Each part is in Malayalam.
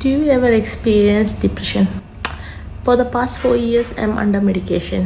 Do you ever experience depression? For the past four years, I'm under medication.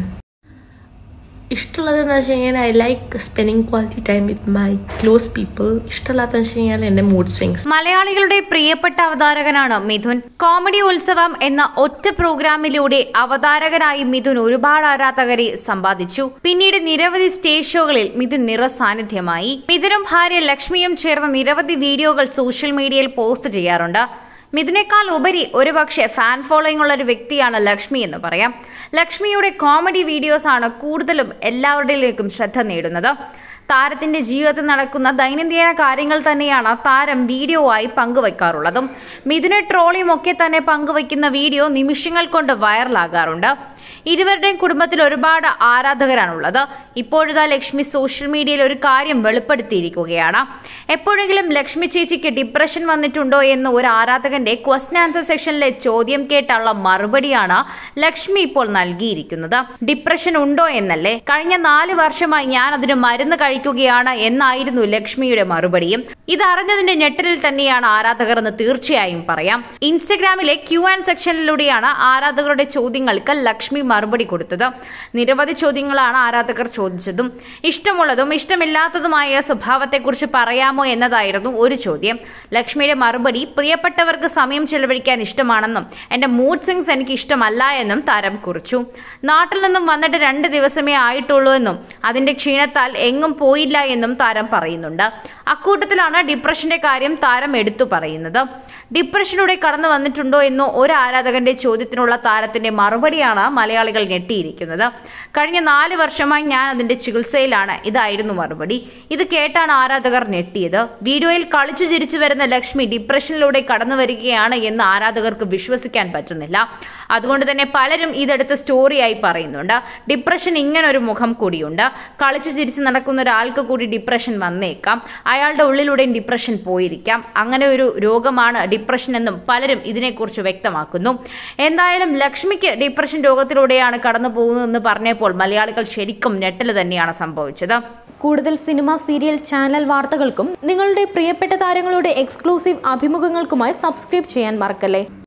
ഇഷ്ടമുള്ളതെന്ന് വെച്ച് കഴിഞ്ഞാൽ I like spending quality time with my close people ഇഷ്ടമല്ലാത്തതെന്ന് വെച്ച് കഴിഞ്ഞാൽ എൻ്റെ മൂഡ് സ്വിങ്സ് മലയാളികളുടെ പ്രിയപ്പെട്ട അവതാരകനാണ് മിഥുൻ കോമഡി ഉത്സവം എന്ന ഒറ്റ പ്രോഗ്രാമിലൂടെ അവതാരകനായി മിഥുൻ ഒരുപാട് ആരാധകരെ സമ്പാദിച്ചു പിന്നീട് നിരവധി സ്റ്റേജ് ഷോകളിൽ മിഥുൻ നിറസാന്നിധ്യമായി മിഥുനും ഭാര്യ ലക്ഷ്മിയും ചേർന്ന് നിരവധി വീഡിയോകൾ സോഷ്യൽ മീഡിയയിൽ പോസ്റ്റ് ചെയ്യാറുണ്ട് മിഥുനേക്കാൾ ഉപരി ഒരുപക്ഷെ ഫാൻ ഫോളോയിങ് ഉള്ള ഒരു വ്യക്തിയാണ് ലക്ഷ്മി എന്ന് പറയാം ലക്ഷ്മിയുടെ കോമഡി വീഡിയോസ് ആണ് കൂടുതലും എല്ലാവരുടെയിലേക്കും ശ്രദ്ധ നേടുന്നത് താരത്തിന്റെ ജീവിതത്തിൽ നടക്കുന്ന ദൈനംദിന കാര്യങ്ങൾ തന്നെയാണ് താരം വീഡിയോ ആയി പങ്കുവയ്ക്കാറുള്ളതും മിഥുനെ ട്രോളിയും ഒക്കെ തന്നെ പങ്കുവയ്ക്കുന്ന വീഡിയോ നിമിഷങ്ങൾ കൊണ്ട് വൈറലാകാറുണ്ട് ഇരുവരുടെയും കുടുംബത്തിൽ ഒരുപാട് ആരാധകരാണുള്ളത് ഇപ്പോഴിതാ ലക്ഷ്മി സോഷ്യൽ മീഡിയയിൽ ഒരു കാര്യം വെളിപ്പെടുത്തിയിരിക്കുകയാണ് എപ്പോഴെങ്കിലും ലക്ഷ്മി ചേച്ചിക്ക് ഡിപ്രഷൻ വന്നിട്ടുണ്ടോ എന്ന് ഒരു ആരാധകന്റെ ക്വസ്റ്റൻ ആൻസർ സെക്ഷനിലെ ചോദ്യം കേട്ടുള്ള മറുപടിയാണ് ലക്ഷ്മി ഇപ്പോൾ നൽകിയിരിക്കുന്നത് ഡിപ്രഷൻ ഉണ്ടോ എന്നല്ലേ കഴിഞ്ഞ നാല് വർഷമായി ഞാൻ അതിന് മരുന്ന് കഴിക്കുകയാണ് എന്നായിരുന്നു ലക്ഷ്മിയുടെ മറുപടിയും ഇതറിഞ്ഞതിന്റെ ഞെട്ടലിൽ തന്നെയാണ് ആരാധകർ എന്ന് തീർച്ചയായും പറയാം ഇൻസ്റ്റഗ്രാമിലെ ക്യൂ ആൻഡ് സെക്ഷനിലൂടെയാണ് ആരാധകരുടെ ചോദ്യങ്ങൾക്ക് ലക്ഷ്മി മറുപടി കൊടുത്തത് നിരവധി ചോദ്യങ്ങളാണ് ആരാധകർ ചോദിച്ചതും ഇഷ്ടമുള്ളതും ഇഷ്ടമില്ലാത്തതുമായ സ്വഭാവത്തെക്കുറിച്ച് പറയാമോ എന്നതായിരുന്നു ഒരു ചോദ്യം ലക്ഷ്മിയുടെ മറുപടി പ്രിയപ്പെട്ടവർക്ക് സമയം ചെലവഴിക്കാൻ ഇഷ്ടമാണെന്നും എന്റെ മൂഡ് സ്വിങ്സ് എനിക്ക് ഇഷ്ടമല്ല എന്നും താരം കുറിച്ചു നാട്ടിൽ നിന്നും വന്നിട്ട് രണ്ട് ദിവസമേ ആയിട്ടുള്ളൂ എന്നും അതിന്റെ ക്ഷീണത്താൽ എങ്ങും പോയില്ല എന്നും താരം പറയുന്നുണ്ട് അക്കൂട്ടത്തിലാണ് ഡിപ്രഷന്റെ കാര്യം താരം എടുത്തു പറയുന്നത് ഡിപ്രഷനിലൂടെ കടന്നു വന്നിട്ടുണ്ടോ എന്നോ ഒരു ആരാധകന്റെ ചോദ്യത്തിനുള്ള താരത്തിന്റെ മറുപടിയാണ് മലയാളികൾ ഞെട്ടിയിരിക്കുന്നത് കഴിഞ്ഞ നാല് വർഷമായി ഞാൻ അതിന്റെ ചികിത്സയിലാണ് ഇതായിരുന്നു മറുപടി ഇത് കേട്ടാണ് ആരാധകർ ഞെട്ടിയത് വീഡിയോയിൽ കളിച്ചു ചിരിച്ചു വരുന്ന ലക്ഷ്മി ഡിപ്രഷനിലൂടെ കടന്നു വരികയാണ് എന്ന് ആരാധകർക്ക് വിശ്വസിക്കാൻ പറ്റുന്നില്ല അതുകൊണ്ട് തന്നെ പലരും ഇതെടുത്ത് സ്റ്റോറിയായി പറയുന്നുണ്ട് ഡിപ്രഷൻ ഇങ്ങനെ ഒരു മുഖം കൂടിയുണ്ട് കളിച്ചു ചിരിച്ച് നടക്കുന്ന ഒരാൾക്ക് കൂടി ഡിപ്രഷൻ വന്നേക്കാം അയാളുടെ ഉള്ളിലൂടെയും ഡിപ്രഷൻ പോയിരിക്കാം അങ്ങനെ ഒരു രോഗമാണ് ഡിപ്രഷൻ എന്നും പലരും ഇതിനെക്കുറിച്ച് വ്യക്തമാക്കുന്നു എന്തായാലും ലക്ഷ്മിക്ക് ഡിപ്രഷൻ രോഗത്തിലൂടെയാണ് കടന്നു പോകുന്നതെന്ന് പറഞ്ഞപ്പോൾ മലയാളികൾ ശരിക്കും ഞെട്ടൽ തന്നെയാണ് സംഭവിച്ചത് കൂടുതൽ സിനിമ സീരിയൽ ചാനൽ വാർത്തകൾക്കും നിങ്ങളുടെ പ്രിയപ്പെട്ട താരങ്ങളുടെ എക്സ്ക്ലൂസീവ് അഭിമുഖങ്ങൾക്കുമായി സബ്സ്ക്രൈബ് ചെയ്യാൻ മറക്കല്ലേ